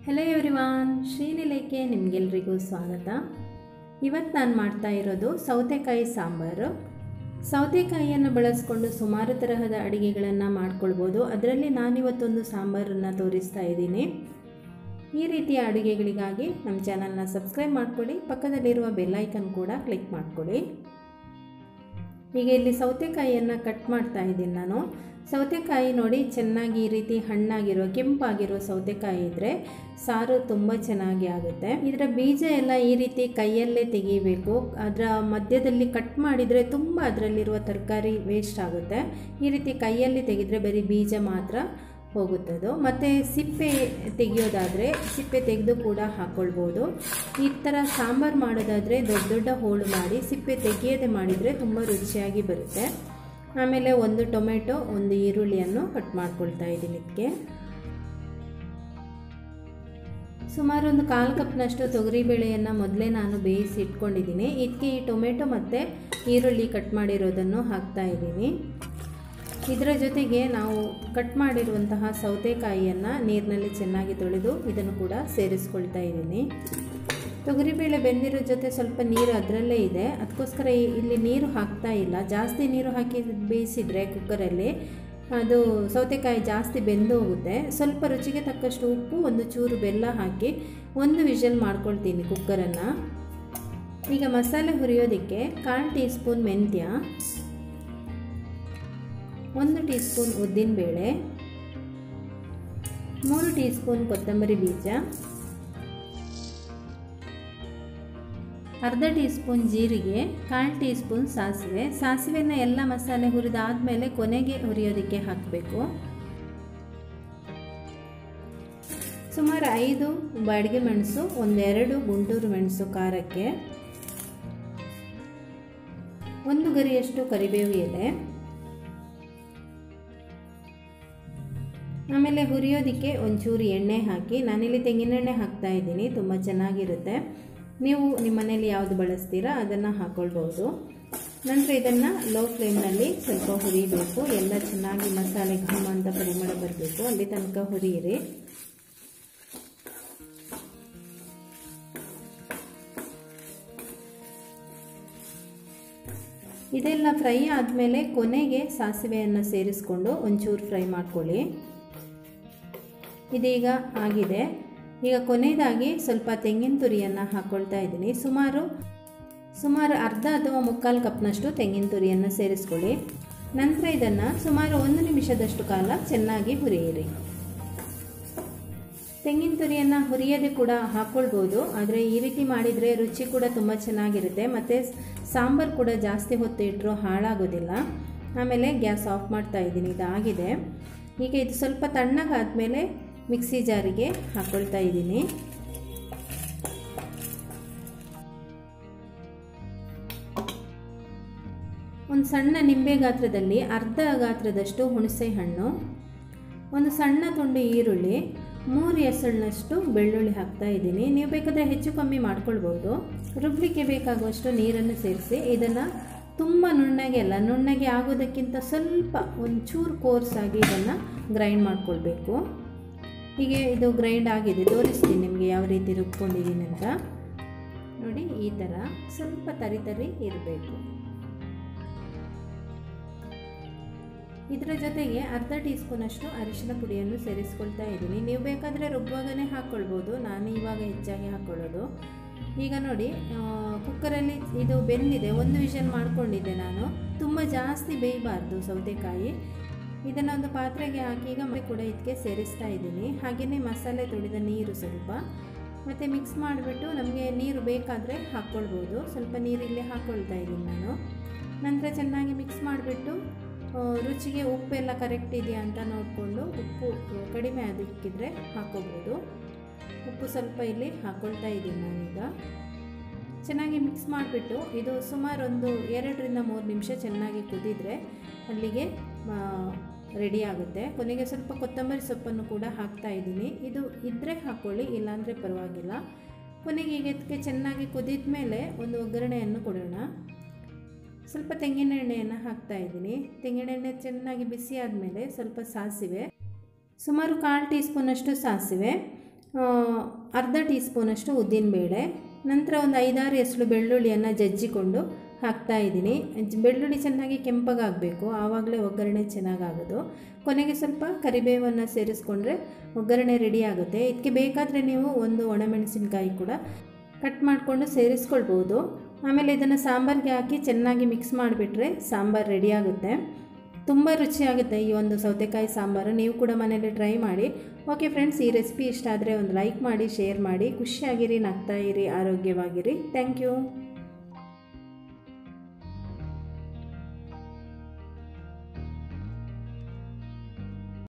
hello everyone ಶ್ರೀನಿಲಯಕ್ಕೆ ನಿಮಗೆಲ್ರಿಗೂ ಸ್ವಾಗತ ಇವತ್ತು ನಾನು ಮಾಡ್ತಾ ಇರೋದು ಸೌತೆಕಾಯಿ ಸಾಂಬಾರು ಸೌತೆಕಾಯಿಯನ್ನು ಬಳಸ್ಕೊಂಡು ಸುಮಾರು ತರಹದ ಅಡುಗೆಗಳನ್ನು ಮಾಡ್ಕೊಳ್ಬೋದು ಅದರಲ್ಲಿ ನಾನಿವತ್ತೊಂದು ಸಾಂಬಾರನ್ನು ತೋರಿಸ್ತಾ ಇದ್ದೀನಿ ಈ ರೀತಿಯ ಅಡುಗೆಗಳಿಗಾಗಿ ನಮ್ಮ ಚಾನಲ್ನ ಸಬ್ಸ್ಕ್ರೈಬ್ ಮಾಡ್ಕೊಳ್ಳಿ ಪಕ್ಕದಲ್ಲಿರುವ ಬೆಲ್ಲೈಕನ್ ಕೂಡ ಕ್ಲಿಕ್ ಮಾಡ್ಕೊಳ್ಳಿ ಈಗ ಇಲ್ಲಿ ಸೌತೆಕಾಯಿಯನ್ನು ಕಟ್ ಮಾಡ್ತಾ ಇದ್ದೀನಿ ನಾನು ಸೌತೆಕಾಯಿ ನೋಡಿ ಚೆನ್ನಾಗಿ ಈ ರೀತಿ ಹಣ್ಣಾಗಿರೋ ಕೆಂಪಾಗಿರೋ ಸೌತೆಕಾಯಿ ಇದ್ದರೆ ಸಾರು ತುಂಬ ಚೆನ್ನಾಗಿ ಆಗುತ್ತೆ ಇದರ ಬೀಜ ಎಲ್ಲ ಈ ರೀತಿ ಕೈಯಲ್ಲೇ ತೆಗಿಬೇಕು ಅದರ ಮಧ್ಯದಲ್ಲಿ ಕಟ್ ಮಾಡಿದರೆ ತುಂಬ ಅದರಲ್ಲಿರುವ ತರಕಾರಿ ವೇಸ್ಟ್ ಆಗುತ್ತೆ ಈ ರೀತಿ ಕೈಯಲ್ಲಿ ತೆಗೆದರೆ ಬರೀ ಬೀಜ ಮಾತ್ರ ಹೋಗುತ್ತದು ಮತ್ತು ಸಿಪ್ಪೆ ತೆಗೆಯೋದಾದರೆ ಸಿಪ್ಪೆ ತೆಗೆದು ಕೂಡ ಹಾಕ್ಕೊಳ್ಬೋದು ಈ ಥರ ಸಾಂಬಾರು ಮಾಡೋದಾದರೆ ದೊಡ್ಡ ದೊಡ್ಡ ಹೋಳು ಮಾಡಿ ಸಿಪ್ಪೆ ತೆಗೆಯದೆ ಮಾಡಿದರೆ ತುಂಬ ರುಚಿಯಾಗಿ ಬರುತ್ತೆ ಆಮೇಲೆ ಒಂದು ಟೊಮೆಟೊ ಒಂದು ಈರುಳ್ಳಿಯನ್ನು ಕಟ್ ಮಾಡ್ಕೊಳ್ತಾ ಇದ್ದೀನಿ ಇದಕ್ಕೆ ಸುಮಾರು ಒಂದು ಕಾಲು ಕಪ್ನಷ್ಟು ತೊಗರಿಬೇಳೆಯನ್ನು ಮೊದಲೇ ನಾನು ಬೇಯಿಸಿ ಇಟ್ಕೊಂಡಿದ್ದೀನಿ ಇದಕ್ಕೆ ಈ ಟೊಮೆಟೊ ಮತ್ತು ಈರುಳ್ಳಿ ಕಟ್ ಮಾಡಿರೋದನ್ನು ಹಾಕ್ತಾ ಇದ್ದೀನಿ ಇದರ ಜೊತೆಗೆ ನಾವು ಕಟ್ ಮಾಡಿರುವಂತಹ ಸೌತೆಕಾಯಿಯನ್ನು ನೀರಿನಲ್ಲಿ ಚೆನ್ನಾಗಿ ತೊಳೆದು ಇದನ್ನು ಕೂಡ ಸೇರಿಸ್ಕೊಳ್ತಾ ಇದ್ದೀನಿ ತೊಗರಿಬೇಳೆ ಬೆಂದಿರೋ ಜೊತೆ ಸ್ವಲ್ಪ ನೀರು ಅದರಲ್ಲೇ ಇದೆ ಅದಕ್ಕೋಸ್ಕರ ಇಲ್ಲಿ ನೀರು ಹಾಕ್ತಾ ಇಲ್ಲ ಜಾಸ್ತಿ ನೀರು ಹಾಕಿ ಬೇಯಿಸಿದರೆ ಕುಕ್ಕರಲ್ಲಿ ಅದು ಸೌತೆಕಾಯಿ ಜಾಸ್ತಿ ಬೆಂದು ಹೋಗುತ್ತೆ ಸ್ವಲ್ಪ ರುಚಿಗೆ ತಕ್ಕಷ್ಟು ಉಪ್ಪು ಒಂದು ಚೂರು ಬೆಲ್ಲ ಹಾಕಿ ಒಂದು ವಿಷಲ್ ಮಾಡ್ಕೊಳ್ತೀನಿ ಕುಕ್ಕರನ್ನು ಈಗ ಮಸಾಲೆ ಹುರಿಯೋದಕ್ಕೆ ಕಾಲು ಟೀ ಸ್ಪೂನ್ ಮೆಂತ್ಯ ಒಂದು ಟೀ ಸ್ಪೂನ್ ಉದ್ದಿನಬೇಳೆ ಮೂರು ಟೀ ಸ್ಪೂನ್ ಕೊತ್ತಂಬರಿ ಬೀಜ ಅರ್ಧ ಟೀ ಸ್ಪೂನ್ ಜೀರಿಗೆ ಕಾಲು ಟೀ ಸ್ಪೂನ್ ಸಾಸಿವೆ ಸಾಸಿವೆನ ಎಲ್ಲ ಮಸಾಲೆ ಹುರಿದಾದ್ಮೇಲೆ ಕೊನೆಗೆ ಹುರಿಯೋದಕ್ಕೆ ಹಾಕಬೇಕು ಸುಮಾರು ಐದು ಬಾಡಿಗೆ ಮೆಣಸು ಒಂದೆರಡು ಗುಂಟೂರು ಮೆಣಸು ಖಾರಕ್ಕೆ ಒಂದು ಗರಿಯಷ್ಟು ಕರಿಬೇವು ಎಲೆ ಆಮೇಲೆ ಹುರಿಯೋದಕ್ಕೆ ಒಂಚೂರು ಎಣ್ಣೆ ಹಾಕಿ ನಾನಿಲ್ಲಿ ತೆಂಗಿನೆಣ್ಣೆ ಹಾಕ್ತಾ ಇದ್ದೀನಿ ತುಂಬ ಚೆನ್ನಾಗಿರುತ್ತೆ ನೀವು ನಿಮ್ಮ ಮನೇಲಿ ಯಾವುದು ಬಳಸ್ತೀರಾ ಅದನ್ನು ಹಾಕ್ಕೊಳ್ಬೋದು ನಂತರ ಇದನ್ನು ಲೋ ಫ್ಲೇಮ್ನಲ್ಲಿ ಸ್ವಲ್ಪ ಹುರಿಬೇಕು ಎಲ್ಲ ಚೆನ್ನಾಗಿ ಮಸಾಲೆ ಘಮ ಅಂತ ಪರಿಮಳ ಬರಬೇಕು ಅಲ್ಲಿ ತನಕ ಹುರಿಯಿರಿ ಇದೆಲ್ಲ ಫ್ರೈ ಆದಮೇಲೆ ಕೊನೆಗೆ ಸಾಸಿವೆಯನ್ನು ಸೇರಿಸ್ಕೊಂಡು ಒಂಚೂರು ಫ್ರೈ ಮಾಡ್ಕೊಳ್ಳಿ ಇದೀಗ ಆಗಿದೆ ಈಗ ಕೊನೆಯದಾಗಿ ಸ್ವಲ್ಪ ತೆಂಗಿನ ತುರಿಯನ್ನು ಹಾಕ್ಕೊಳ್ತಾ ಇದ್ದೀನಿ ಸುಮಾರು ಸುಮಾರು ಅರ್ಧ ಅಥವಾ ಮುಕ್ಕಾಲು ಕಪ್ನಷ್ಟು ತೆಂಗಿನ ತುರಿಯನ್ನು ಸೇರಿಸ್ಕೊಳ್ಳಿ ನಂತರ ಇದನ್ನು ಸುಮಾರು ಒಂದು ನಿಮಿಷದಷ್ಟು ಕಾಲ ಚೆನ್ನಾಗಿ ಹುರಿಯಿರಿ ತೆಂಗಿನ ತುರಿಯನ್ನು ಹುರಿಯದೆ ಕೂಡ ಹಾಕ್ಕೊಳ್ಬೋದು ಆದರೆ ಈ ರೀತಿ ಮಾಡಿದರೆ ರುಚಿ ಕೂಡ ತುಂಬ ಚೆನ್ನಾಗಿರುತ್ತೆ ಮತ್ತು ಸಾಂಬಾರು ಕೂಡ ಜಾಸ್ತಿ ಹೊತ್ತು ಇಟ್ಟರು ಹಾಳಾಗೋದಿಲ್ಲ ಆಮೇಲೆ ಗ್ಯಾಸ್ ಆಫ್ ಮಾಡ್ತಾ ಇದ್ದೀನಿ ಇದಾಗಿದೆ ಈಗ ಇದು ಸ್ವಲ್ಪ ತಣ್ಣಗಾದ್ಮೇಲೆ ಮಿಕ್ಸಿ ಜಾರಿಗೆ ಹಾಕ್ಕೊಳ್ತಾ ಇದ್ದೀನಿ ಒಂದು ಸಣ್ಣ ನಿಂಬೆ ಗಾತ್ರದಲ್ಲಿ ಅರ್ಧ ಗಾತ್ರದಷ್ಟು ಹುಣಸೆ ಹಣ್ಣು ಒಂದು ಸಣ್ಣ ತುಂಡು ಈರುಳ್ಳಿ ಮೂರು ಎಸಳಿನಷ್ಟು ಬೆಳ್ಳುಳ್ಳಿ ಹಾಕ್ತಾ ಇದ್ದೀನಿ ನೀವು ಬೇಕಾದರೆ ಹೆಚ್ಚು ಕಮ್ಮಿ ಮಾಡ್ಕೊಳ್ಬೋದು ರುಬ್ಲಿಕ್ಕೆ ಬೇಕಾಗುವಷ್ಟು ನೀರನ್ನು ಸೇರಿಸಿ ಇದನ್ನು ತುಂಬ ನುಣ್ಣಗೆ ಅಲ್ಲ ನುಣ್ಣಗೆ ಆಗೋದಕ್ಕಿಂತ ಸ್ವಲ್ಪ ಒಂಚೂರು ಕೋರ್ಸಾಗಿ ಇದನ್ನು ಗ್ರೈಂಡ್ ಮಾಡ್ಕೊಳ್ಬೇಕು ಹೀಗೆ ಇದು ಗ್ರೈಂಡ್ ಆಗಿದೆ ತೋರಿಸ್ತೀನಿ ನಿಮಗೆ ಯಾವ ರೀತಿ ರುಬ್ಕೊಂಡಿದ್ದೀನಿ ಅಂತ ನೋಡಿ ಈ ಥರ ಸ್ವಲ್ಪ ತರಿ ತರಿ ಇರಬೇಕು ಇದರ ಜೊತೆಗೆ ಅರ್ಧ ಟೀ ಸ್ಪೂನಷ್ಟು ಅರಿಶಿನ ಪುಡಿಯನ್ನು ಸೇರಿಸ್ಕೊಳ್ತಾ ಇದ್ದೀನಿ ನೀವು ಬೇಕಾದರೆ ರುಬ್ಬುವಾಗನೇ ಹಾಕ್ಕೊಳ್ಬೋದು ನಾನು ಇವಾಗ ಹೆಚ್ಚಾಗಿ ಹಾಕ್ಕೊಳ್ಳೋದು ಈಗ ನೋಡಿ ಕುಕ್ಕರಲ್ಲಿ ಇದು ಬೆಂದಿದೆ ಒಂದು ವಿಷಲ್ ಮಾಡ್ಕೊಂಡಿದ್ದೆ ನಾನು ತುಂಬ ಜಾಸ್ತಿ ಬೇಯಬಾರ್ದು ಸೌತೆಕಾಯಿ ಇದನ್ನು ಒಂದು ಪಾತ್ರೆಗೆ ಹಾಕಿ ಈಗ ಕೂಡ ಇದಕ್ಕೆ ಸೇರಿಸ್ತಾ ಇದ್ದೀನಿ ಹಾಗೆಯೇ ಮಸಾಲೆ ತೊಳೆದ ನೀರು ಸ್ವಲ್ಪ ಮತ್ತು ಮಿಕ್ಸ್ ಮಾಡಿಬಿಟ್ಟು ನಮಗೆ ನೀರು ಬೇಕಾದರೆ ಹಾಕ್ಕೊಳ್ಬೋದು ಸ್ವಲ್ಪ ನೀರಿಲ್ಲೇ ಹಾಕ್ಕೊಳ್ತಾ ಇದ್ದೀನಿ ನಾನು ನಂತರ ಚೆನ್ನಾಗಿ ಮಿಕ್ಸ್ ಮಾಡಿಬಿಟ್ಟು ರುಚಿಗೆ ಉಪ್ಪೆಲ್ಲ ಕರೆಕ್ಟ್ ಇದೆಯಾ ಅಂತ ನೋಡಿಕೊಂಡು ಉಪ್ಪು ಕಡಿಮೆ ಅದಕ್ಕಿದ್ರೆ ಹಾಕ್ಕೋಬೋದು ಉಪ್ಪು ಸ್ವಲ್ಪ ಇಲ್ಲಿ ಹಾಕ್ಕೊಳ್ತಾ ಇದ್ದೀನಿ ನಾನೀಗ ಚೆನ್ನಾಗಿ ಮಿಕ್ಸ್ ಮಾಡಿಬಿಟ್ಟು ಇದು ಸುಮಾರು ಒಂದು ಎರಡರಿಂದ ಮೂರು ನಿಮಿಷ ಚೆನ್ನಾಗಿ ಕುದಿದ್ರೆ ಅಲ್ಲಿಗೆ ರೆಡಿ ಆಗುತ್ತೆ ಕೊನೆಗೆ ಸ್ವಲ್ಪ ಕೊತ್ತಂಬರಿ ಸೊಪ್ಪನ್ನು ಕೂಡ ಹಾಕ್ತಾ ಇದ್ದೀನಿ ಇದು ಇದ್ದರೆ ಹಾಕ್ಕೊಳ್ಳಿ ಇಲ್ಲಾಂದರೆ ಪರವಾಗಿಲ್ಲ ಕೊನೆಗೆ ಈಗ ಇದಕ್ಕೆ ಚೆನ್ನಾಗಿ ಕುದಿದ ಮೇಲೆ ಒಂದು ಒಗ್ಗರಣೆಯನ್ನು ಕೊಡೋಣ ಸ್ವಲ್ಪ ತೆಂಗಿನೆಣ್ಣೆಯನ್ನು ಹಾಕ್ತಾ ಇದ್ದೀನಿ ತೆಂಗಿನೆಣ್ಣೆ ಚೆನ್ನಾಗಿ ಬಿಸಿ ಆದಮೇಲೆ ಸ್ವಲ್ಪ ಸಾಸಿವೆ ಸುಮಾರು ಕಾಲು ಟೀ ಸ್ಪೂನಷ್ಟು ಸಾಸಿವೆ ಆ, ಅರ್ಧ ಟೀ ಸ್ಪೂನಷ್ಟು ಉದ್ದಿನಬೇಳೆ ನಂತರ ಒಂದು ಐದಾರು ಎಸಳು ಬೆಳ್ಳುಳ್ಳಿಯನ್ನು ಜಜ್ಜಿಕೊಂಡು ಹಾಕ್ತಾ ಇದ್ದೀನಿ ಜ್- ಬೆಳ್ಳುಳ್ಳಿ ಚೆನ್ನಾಗಿ ಕೆಂಪಗಾಗಬೇಕು ಆವಾಗಲೇ ಒಗ್ಗರಣೆ ಚೆನ್ನಾಗಾಗೋದು ಕೊನೆಗೆ ಸ್ವಲ್ಪ ಕರಿಬೇವನ್ನು ಸೇರಿಸ್ಕೊಂಡ್ರೆ ಒಗ್ಗರಣೆ ರೆಡಿ ಆಗುತ್ತೆ ಇದಕ್ಕೆ ಬೇಕಾದರೆ ನೀವು ಒಂದು ಒಣಮೆಣಸಿನ್ಕಾಯಿ ಕೂಡ ಕಟ್ ಮಾಡಿಕೊಂಡು ಸೇರಿಸ್ಕೊಳ್ಬೋದು ಆಮೇಲೆ ಇದನ್ನು ಸಾಂಬಾರಿಗೆ ಹಾಕಿ ಚೆನ್ನಾಗಿ ಮಿಕ್ಸ್ ಮಾಡಿಬಿಟ್ರೆ ಸಾಂಬಾರು ರೆಡಿ ಆಗುತ್ತೆ ತುಂಬ ರುಚಿಯಾಗುತ್ತೆ ಈ ಒಂದು ಸೌತೆಕಾಯಿ ಸಾಂಬಾರು ನೀವು ಕೂಡ ಮನೇಲಿ ಟ್ರೈ ಮಾಡಿ ಓಕೆ ಫ್ರೆಂಡ್ಸ್ ಈ ರೆಸಿಪಿ ಇಷ್ಟ ಆದರೆ ಒಂದು ಲೈಕ್ ಮಾಡಿ ಶೇರ್ ಮಾಡಿ ಖುಷಿಯಾಗಿರಿ ನಗ್ತಾ ಇರಿ ಆರೋಗ್ಯವಾಗಿರಿ ಥ್ಯಾಂಕ್ ಯು